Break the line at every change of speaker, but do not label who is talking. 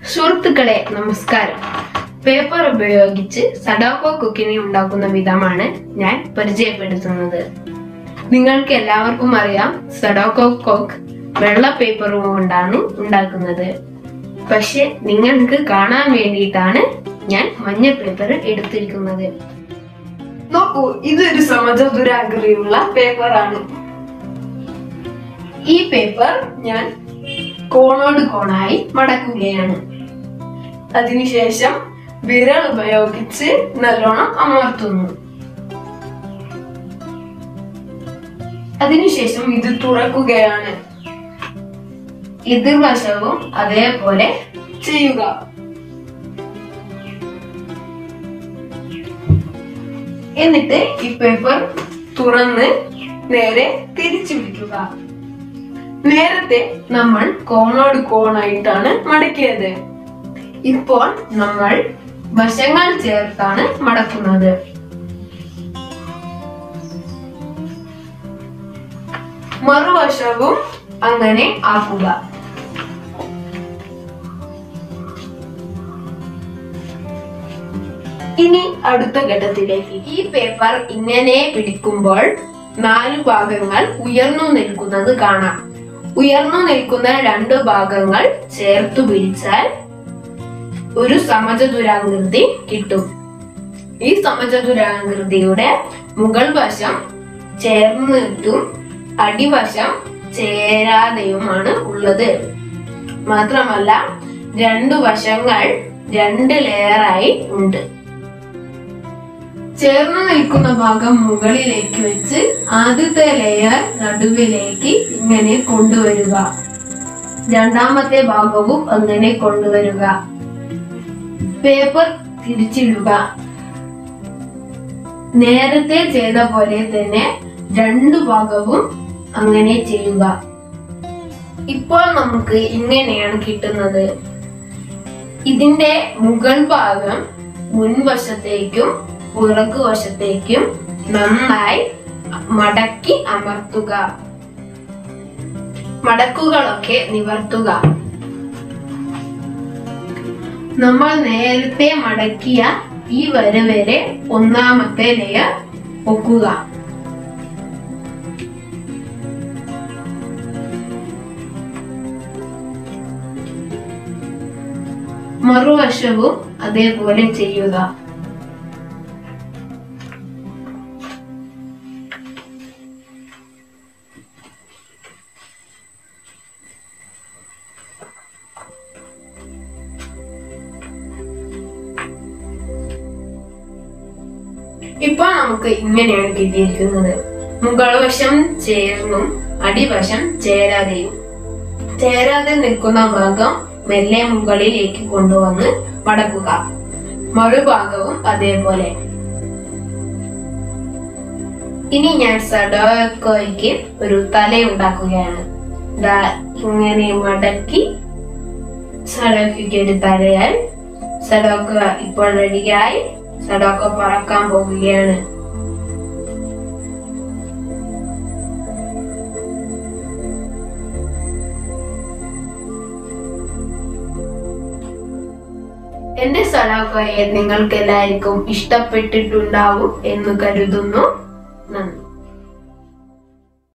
സുഹൃത്തുക്കളെ നമസ്കാരം പേപ്പർ ഉപയോഗിച്ച് സഡോക്കോ കുക്കിനി ഉണ്ടാക്കുന്ന വിധമാണ് ഞാൻ പരിചയപ്പെടുത്തുന്നത് നിങ്ങൾക്ക് എല്ലാവർക്കും അറിയാം സഡോക്കോ കോക്ക് വെള്ള പേപ്പർ കൊണ്ടാണ് ഉണ്ടാക്കുന്നത് പക്ഷെ നിങ്ങൾക്ക് കാണാൻ വേണ്ടിയിട്ടാണ് ഞാൻ മഞ്ഞ പേപ്പർ എടുത്തിരിക്കുന്നത്
നോക്കൂ ഇതൊരു സമചതുരാകൃതിയുള്ള പേപ്പറാണ്
ഈ പേപ്പർ ഞാൻ കോണോട് കോണായി മടക്കുകയാണ്
അതിനുശേഷം വിരൽ ഉപയോഗിച്ച് നല്ലോണം അമർത്തുന്നു അതിനുശേഷം ഇത് തുറക്കുകയാണ്
എതിർവശവും അതേപോലെ
ചെയ്യുക എന്നിട്ട് ഈ പേപ്പർ തുറന്ന് നേരെ തിരിച്ചു പിടിക്കുക നേരത്തെ നമ്മൾ കോണോട് കോണായിട്ടാണ് മടക്കിയത്
ഇപ്പോൾ നമ്മൾ വശങ്ങൾ ചേർത്താണ് മടക്കുന്നത്
മറുവശവും
അങ്ങനെ ആക്കുക
ഇനി അടുത്ത ഘട്ടത്തിലേക്ക്
ഈ പേപ്പർ ഇങ്ങനെ പിടിക്കുമ്പോൾ നാല് ഭാഗങ്ങൾ ഉയർന്നു നിൽക്കുന്നത് കാണാം ഉയർന്നു നിൽക്കുന്ന രണ്ട് ഭാഗങ്ങൾ ചേർത്തു പിടിച്ചാൽ ഒരു സമചതുരാകൃതി കിട്ടും ഈ സമചതുരാകൃതിയുടെ മുകൾ വശം ചേർന്നിട്ടും അടിവശം ചേരാതെയുമാണ് ഉള്ളത് മാത്രമല്ല രണ്ടു വശങ്ങൾ രണ്ട് ലെയറായി ഉണ്ട് ചേർന്ന് നിൽക്കുന്ന ഭാഗം മുകളിലേക്ക് വെച്ച് ആദ്യത്തെ ലെയർ നടുവിലേക്ക് ഇങ്ങനെ കൊണ്ടുവരിക രണ്ടാമത്തെ ഭാഗവും അങ്ങനെ കൊണ്ടുവരിക പേപ്പർ തിരിച്ചിടുക നേരത്തെ ചെയ്ത പോലെ തന്നെ രണ്ടു ഭാഗവും അങ്ങനെ ചെയ്യുക ഇപ്പോൾ നമുക്ക് ഇങ്ങനെയാണ് കിട്ടുന്നത് ഇതിന്റെ മുകൾ ഭാഗം മുൻവശത്തേക്കും പുറകു വശത്തേക്കും നന്നായി മടക്കി അമർത്തുക മടക്കുകളൊക്കെ നിവർത്തുക നമ്മൾ നേരത്തെ മടക്കിയ ഈ വര വരെ ഒന്നാമത്തെ ലെയർ ഒക്കുക മറുവശവും അതേപോലെ ചെയ്യുക ഇപ്പോൾ നമുക്ക് ഇങ്ങനെയാണ് കിട്ടിയിരിക്കുന്നത് മുകൾ വശം ചേർന്നും അടിവശം ചേരാതെയും ചേരാതെ നിൽക്കുന്ന ഭാഗം മെല്ലെ മുകളിലേക്ക് കൊണ്ടുവന്ന് മടക്കുക മറുഭാഗവും അതേപോലെ ഇനി ഞാൻ സഡോക്കോയ്ക്ക് ഒരു തല ഉണ്ടാക്കുകയാണ് ദാ ഇങ്ങനെ മടക്കി സഡോക്കയ്ക്ക് ഒരു തലയാൽ സഡോക്ക ഇപ്പോൾ റെഡിയായി സഡോക്ക പറക്കാൻ പോവുകയാണ് എന്റെ സഡോക്കയെ നിങ്ങൾക്ക് എല്ലാവർക്കും ഇഷ്ടപ്പെട്ടിട്ടുണ്ടാവും എന്ന് കരുതുന്നു നന്ദി